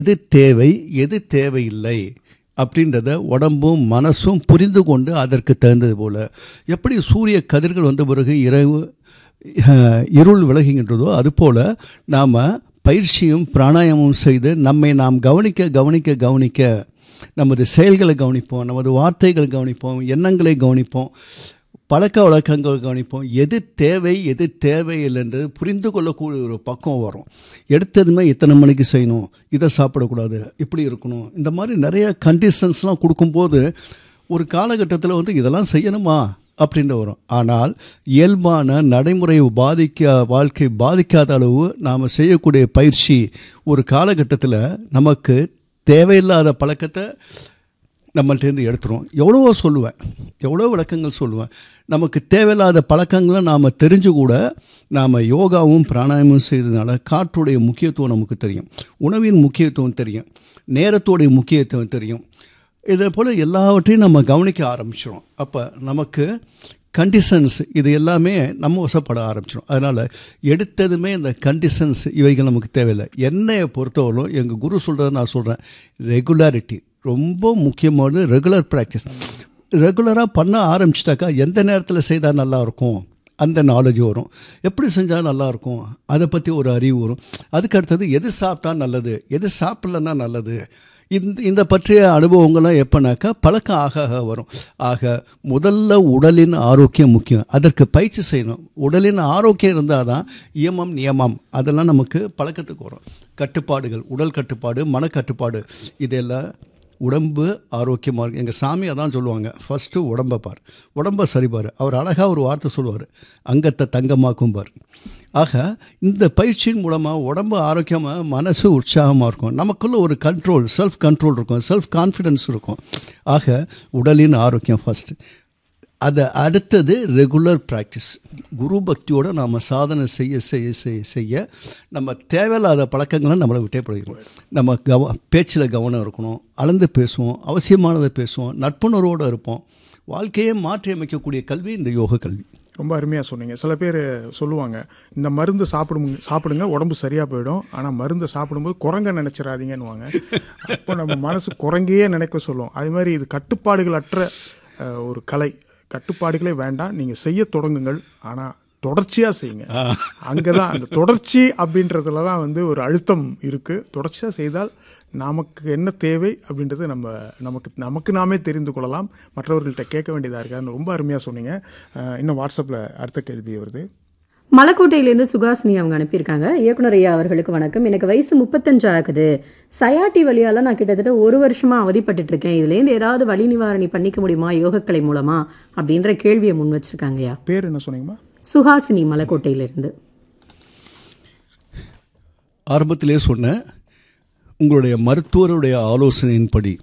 எது தேவை எது தேவையில்லை அப்படின்றத உடம்பும் மனசும் புரிந்து கொண்டு அதற்கு தகுந்தது போல் எப்படி சூரிய கதிர்கள் வந்த பிறகு இரவு அஹ், இருள் விலகுகின்றதோ அதுபோல் நாம் பயிற்சியும் பிராணாயாமமும் செய்து நம்மை நாம் கவனிக்க கவனிக்க கவனிக்க நமது செயல்களை கவனிப்போம் நமது வார்த்தைகள் கவனிப்போம் எண்ணங்களை கவனிப்போம் பழக்க வழக்கங்கள் கவனிப்போம் எது தேவை எது தேவையில்லைன்றது புரிந்து கொள்ளக்கூடிய ஒரு பக்கம் வரும் எடுத்ததுமே இத்தனை மணிக்கு செய்யணும் இதை சாப்பிடக்கூடாது இப்படி இருக்கணும் இந்த மாதிரி நிறைய கண்டிஷன்ஸ்லாம் கொடுக்கும்போது ஒரு காலகட்டத்தில் வந்து இதெல்லாம் செய்யணுமா அப்படின்ற வரும் ஆனால் இயல்பான நடைமுறை பாதிக்க வாழ்க்கை பாதிக்காத அளவு நாம் செய்யக்கூடிய பயிற்சி ஒரு காலகட்டத்தில் நமக்கு தேவையில்லாத பழக்கத்தை நம்மள்டேருந்து எடுத்துரும் எவ்வளவோ சொல்லுவேன் எவ்வளோ விளக்கங்கள் சொல்லுவேன் நமக்கு தேவையில்லாத பழக்கங்களை நாம் தெரிஞ்சு கூட நாம் யோகாவும் பிராணாயாமம் செய்ததுனால காற்றுடைய முக்கியத்துவம் நமக்கு தெரியும் உணவின் முக்கியத்துவம் தெரியும் நேரத்தோடைய முக்கியத்துவம் தெரியும் இதே போல் எல்லாவற்றையும் நம்ம கவனிக்க ஆரம்பிச்சிடும் அப்போ நமக்கு கண்டிஷன்ஸ் இது எல்லாமே நம்ம வசப்பட ஆரம்பிச்சிடும் அதனால் எடுத்ததுமே இந்த கண்டிஷன்ஸ் இவைகள் நமக்கு தேவையில்லை என்னையை பொறுத்தவரைக்கும் எங்கள் குரு சொல்கிறத நான் சொல்கிறேன் ரெகுலாரிட்டி ரொம்ப முக்கியமானது ரெகுலர் ப்ராக்டிஸ் ரெகுலராக பண்ண ஆரம்பிச்சிட்டாக்கா எந்த நேரத்தில் செய்தால் நல்லாயிருக்கும் அந்த நாலேஜ் வரும் எப்படி செஞ்சால் நல்லாயிருக்கும் அதை பற்றி ஒரு அறிவு வரும் அதுக்கு அடுத்தது எது சாப்பிட்டா நல்லது எது சாப்பிட்லன்னா நல்லது இந்த இந்த பற்றிய அனுபவங்கள்லாம் எப்போனாக்கா பழக்கம் ஆக ஆக வரும் ஆக முதல்ல உடலின் ஆரோக்கியம் முக்கியம் அதற்கு பயிற்சி செய்யணும் உடலின் ஆரோக்கியம் இருந்தால் தான் இயமம் நியமம் அதெல்லாம் நமக்கு பழக்கத்துக்கு வரும் கட்டுப்பாடுகள் உடல் கட்டுப்பாடு மனக்கட்டுப்பாடு இதெல்லாம் உடம்பு ஆரோக்கியமாக இருக்கும் எங்கள் சாமி அதான் சொல்லுவாங்க ஃபஸ்ட்டு உடம்பை பார் உடம்பை சரிபார் அவர் அழகாக ஒரு வார்த்தை சொல்லுவார் அங்கத்தை தங்கமாக்கும் பார் ஆக இந்த பயிற்சியின் மூலமாக உடம்பு ஆரோக்கியமாக மனசு உற்சாகமாக இருக்கும் நமக்குள்ள ஒரு கண்ட்ரோல் செல்ஃப் கண்ட்ரோல் இருக்கும் செல்ஃப் கான்ஃபிடென்ஸ் இருக்கும் ஆக உடலின் ஆரோக்கியம் ஃபஸ்ட்டு அதை அடுத்தது ரெகுலர் ப்ராக்டிஸ் குரு பக்தியோடு நாம் சாதனை செய்ய செய்ய செய்ய செய்ய நம்ம தேவையில்லாத பழக்கங்களை நம்மளை விட்டே போயிடும் நம்ம கவ பேச்சில் கவனம் இருக்கணும் அளந்து பேசுவோம் அவசியமானதை பேசுவோம் நட்புணர்வோடு இருப்போம் வாழ்க்கையை மாற்றி அமைக்கக்கூடிய கல்வி இந்த யோக கல்வி ரொம்ப அருமையாக சொன்னீங்க சில பேர் சொல்லுவாங்க இந்த மருந்து சாப்பிடும் சாப்பிடுங்க உடம்பு சரியாக போயிடும் ஆனால் மருந்தை சாப்பிடும்போது குரங்க நினச்சிடாதீங்கன்னுவாங்க அப்போ நம்ம மனசு குரங்கையே நினைக்க சொல்லுவோம் அது மாதிரி இது கட்டுப்பாடுகள் அற்ற அஹ், ஒரு கலை கட்டுப்பாடுகளே வேண்டாம் நீங்கள் செய்ய தொடங்குங்கள் ஆனால் தொடர்ச்சியாக செய்யுங்க அங்கே தான் அந்த தொடர்ச்சி அப்படின்றதுல தான் வந்து ஒரு அழுத்தம் இருக்குது தொடர்ச்சியாக செய்தால் நமக்கு என்ன தேவை அப்படின்றது நம்ம நமக்கு நமக்கு நாமே தெரிந்து கொள்ளலாம் மற்றவர்கள்ட்ட கேட்க வேண்டியதாக இருக்கான்னு ரொம்ப அருமையாக சொன்னீங்க அஹ், இன்னும் வாட்ஸ்அப்பில் அடுத்த கேள்வி வருது மலக்கோட்டையிலேருந்து சுகாசினி அவங்க அனுப்பியிருக்காங்க இயக்குனர் ஐயா அவர்களுக்கு வணக்கம் எனக்கு வயசு முப்பத்தஞ்சு ஆகுது சயாட்டி வழியால நான் கிட்டத்தட்ட ஒரு வருஷமா அவதிப்பட்டுட்டு இருக்கேன் இதுலேருந்து ஏதாவது வலி நிவாரணி பண்ணிக்க முடியுமா யோகக்கலை மூலமா அப்படின்ற கேள்வியை முன் வச்சிருக்காங்க ஐயா பேர் என்ன சொன்னீங்கம்மா சுஹாசினி மலக்கோட்டையிலிருந்து ஆரம்பத்திலே சொன்னேன் உங்களுடைய மருத்துவருடைய ஆலோசனையின்படி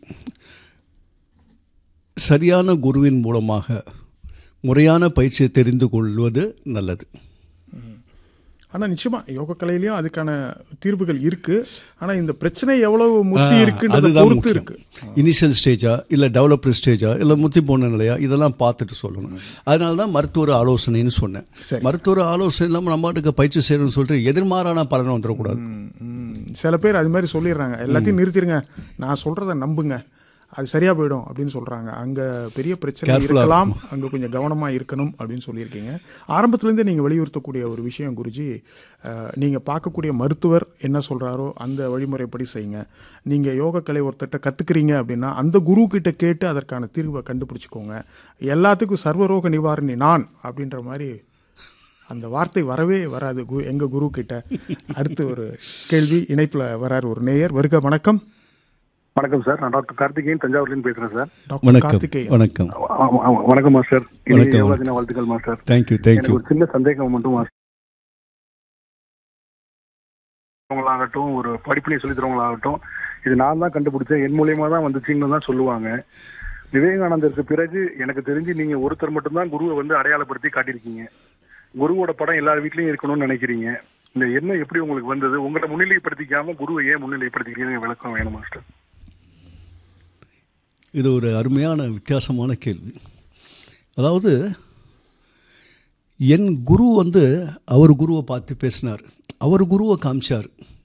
சரியான குருவின் மூலமாக முறையான பயிற்சியை தெரிந்து கொள்வது நல்லது ஆனால் நிச்சயமாக யோக கலையிலையும் அதுக்கான தீர்வுகள் இருக்குது ஆனால் இந்த பிரச்சனை எவ்வளவு முத்தி இருக்குன்றத அதுதான் பொறுத்து முக்கியம் இருக்கு இனிஷியல் ஸ்டேஜா இல்லை டெவலப்டு ஸ்டேஜா இல்லை முத்தி போன நிலையா இதெல்லாம் பார்த்துட்டு சொல்லணும் அதனால தான் மருத்துவர் ஆலோசனைன்னு சொன்னேன் சரி. மருத்துவர் ஆலோசனை இல்லாமல் நம்ம பாட்டுக்கு பயிற்சி செய்யணும்னு சொல்லிட்டு எதிர்மாறான பலன் வந்துடக்கூடாது ம், ம். சில பேர் அது மாதிரி சொல்லிடுறாங்க எல்லாத்தையும் நிறுத்திடுங்க நான் சொல்றத நம்புங்க அது சரியா போயிடும் அப்படின்னு சொல்றாங்க அங்க பெரிய பிரச்சனை Careful-ஆ இருக்கலாம் அங்க கொஞ்சம் கவனமா இருக்கணும் அப்படின்னு சொல்லியிருக்கீங்க ஆரம்பத்துல இருந்தே நீங்க வலியுறுத்தக்கூடிய ஒரு விஷயம் குருஜி அஹ், நீங்க பார்க்கக்கூடிய மருத்துவர் என்ன சொல்றாரோ அந்த வழிமுறைப்படி செய்யுங்க நீங்க யோக கலை ஒருத்தட்ட கத்துக்கிறீங்க அப்படின்னா அந்த குரு கிட்ட கேட்டு அதற்கான தீர்வை கண்டுபிடிச்சுக்கோங்க எல்லாத்துக்கும் சர்வரோக நிவாரணி நான் அப்படின்ற மாதிரி அந்த வார்த்தை வரவே வராது கு எங்க குரு கிட்ட அடுத்து ஒரு கேள்வி இணைப்புல வராரு ஒரு நேயர் வருக வணக்கம் வணக்கம் சார் நான் டாக்டர் கார்த்திகேயன் தஞ்சாவூர்லேருந்து பேசுறேன் சார் டாக்டர் வணக்கம் கார்த்திகேயன் வணக்கம் ஆ- ஆ- வணக்கம் மாஸ்டர் வணக்கம். இன்னைக்கு யோகா தின வாழ்த்துக்கள் மாஸ்டர் தேங்க்யூ எனக்கு தேங்க்யூ ஒரு சின்ன சந்தேகம் மட்டும் மாஸ்டர் அவங்களாகட்டும் ஒரு படிப்பினை சொல்லி தரவங்களாகட்டும் இது நான் தான் கண்டுபிடிச்சேன் என் மூலியமா தான் வந்துச்சுன்னு தான் சொல்லுவாங்க விவேகானந்தருக்கு பிறகு எனக்கு தெரிஞ்சு நீங்க ஒருத்தர் மட்டும்தான் குருவை வந்து அடையாளப்படுத்தி காட்டியிருக்கீங்க குருவோட படம் எல்லார் வீட்லயும் இருக்கணும்னு நினைக்கிறீங்க இந்த எண்ணம் எப்படி உங்களுக்கு வந்தது உங்களை முன்னிலைப்படுத்திக்காம குருவை ஏன் முன்னிலைப்படுத்திக்கிறீங்க விளக்கம் வேணும் மாஸ்டர் இது ஒரு அருமையான வித்தியாசமான கேள்வி அதாவது என் குரு வந்து அவர் குருவை பார்த்து பேசினார் அவர் குருவை காமிச்சார்